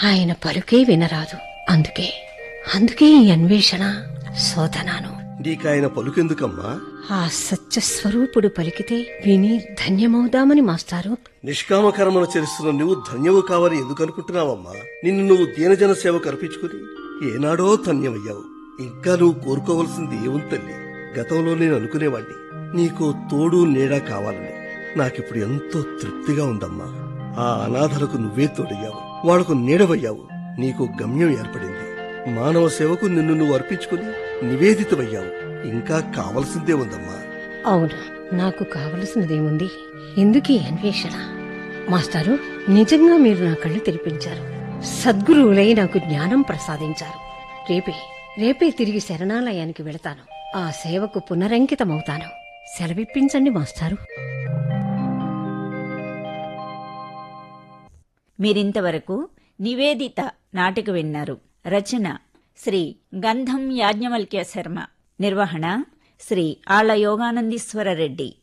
ఆయన పలుకే వినరాదు అందుకే అందుకే ఈ అన్వేషణ శోధనాను నీకాయన పలుకెందుకమ్మా ఆ సత్యస్వరూపుడు పలికితే విని ధన్యమవుదామని మాస్టారు నిష్కామ కర్మను చేస్తున్న నువ్వు ధన్యవు కావని ఎందుకు అనుకుంటున్నావమ్మా నిన్ను నువ్వు దీనజన సేవకు అర్పించుకుని ఏనాడో ధన్యమయ్యావు ఇంకా నువ్వు కోరుకోవలసింది ఏముంది తల్లి గతంలో నేను అనుకునేవాణ్ణి నీకు తోడు నీడ కావాలని నాకిప్పుడు ఎంతో తృప్తిగా ఉందమ్మా ఆ అనాథలకు నువ్వే తోడయ్యావు వాళ్లకు నీడవయ్యావు నీకు గమ్యం ఏర్పడింది మానవ సేవకు నిన్ను నువ్వు అర్పించుకుని నివేదితమయ్యావు ఇంకా కావలసిందే ఉందమ్మా అవును నాకు కావలసినదేముంది ఎందుకీ అన్వేషణ మాస్టారు నిజంగా మీరు నా కళ్ళు తెరిపించారు సద్గురువులై నాకు జ్ఞానం ప్రసాదించారు రేపే రేపే తిరిగి శరణాలయానికి వెళతాను ఆ సేవకు పునరంకితమవుతాను సెలవిప్పించండి మాస్టారు మీరింతవరకు నివేదిత నాటిక విన్నారు రచన శ్రీ గంధం యాజ్ఞవల్క్య శర్మ నిర్వహణ శ్రీ ఆళ్ల యోగానందీశ్వర రెడ్డి